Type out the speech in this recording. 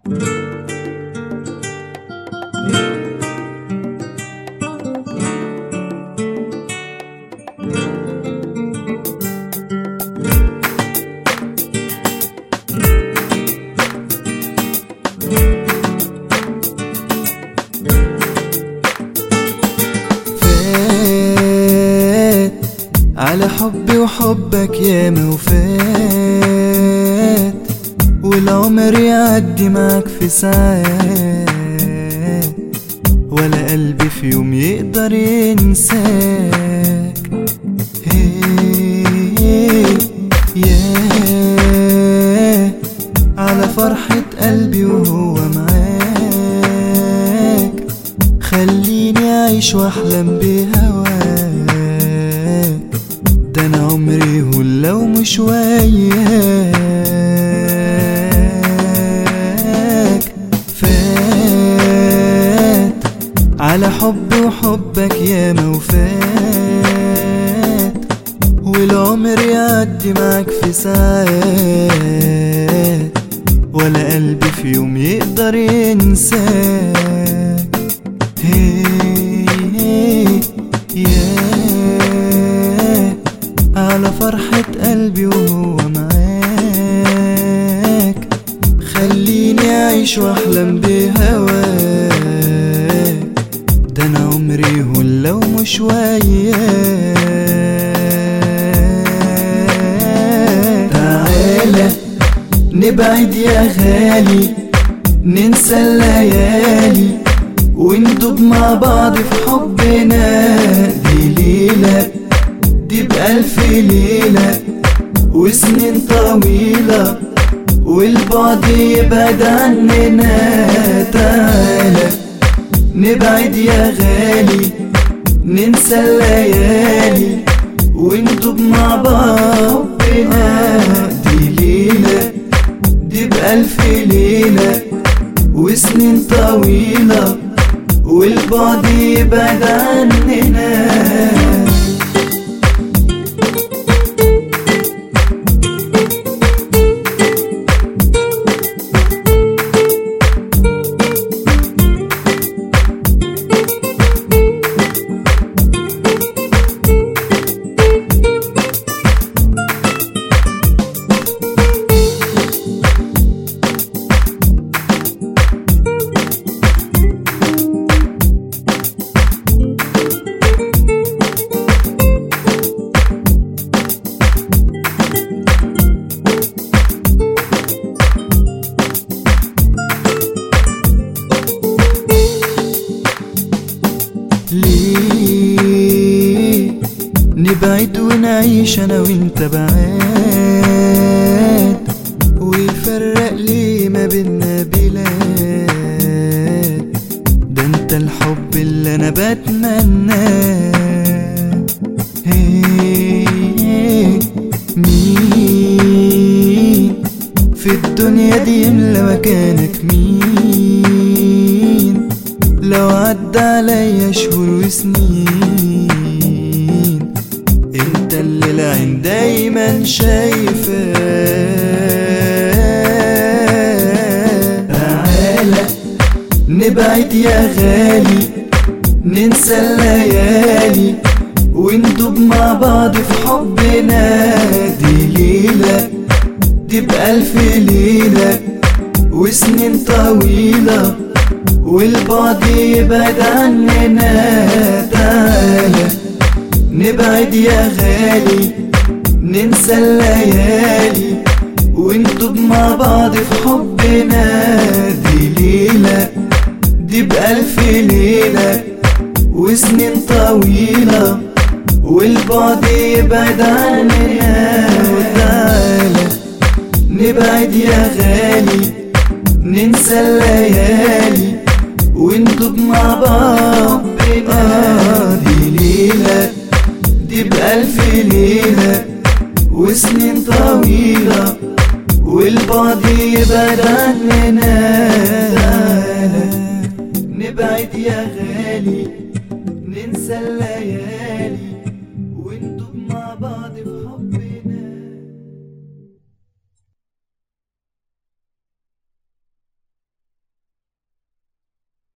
فات على حبي وحبك يا وفات والعمر يعدي معك في ساعات ولا قلبي في يوم يقدر ينساك هي ياه على فرحة قلبي وهو معاك خليني أعيش وأحلم بهواك ده أنا عمري يهون لو مش وياك فات على حبي وحبك ياما وفات والعمر يعدي معاك في ساعات ولا قلبي في يوم يقدر ينساك هي ياه على فرحة قلبي وهو معاك خليني أعيش وأحلم بهواك ده أنا عمري يهون لو مش وياك تعالى نبعد يا غالي ننسى الليالي وندوب مع بعض في حبنا دي ليلة دي بألف ليلة وسنين طويلة والبعد يبعد عننا تعالى نبعد يا غالي ننسى الليالي وندوب مع بعضنا دي ليلة دي بألف ليلة وسنين طويلة والبعد يبعد عننا ليه نبعد ونعيش انا وانت بعاد ويفرق ليه ما بينا بلاد ده انت الحب اللي انا بتمناه هي مين في الدنيا دي يملى مكانك مين لو عدى عليا شهور وسنين انت اللي العين دايما شايفاه تعالى نبعد يا غالي ننسى الليالي وندوب مع بعض في حبنا دي ليلة دي بألف ليلة وسنين طويلة والبعد يبعد عننا تعالى نبعد يا غالي ننسى الليالي وندوب مع بعض في حبنا دي ليلة دي بألف ليلة وسنين طويلة والبعد يبعد عننا وتعالى نبعد يا غالي ننسى الليالي وندوب مع بعضنا دي ليلة دي بألف ليلة وسنين طويلة والبعد يبعد عننا تعالى نبعد يا غالي ننسى الليالي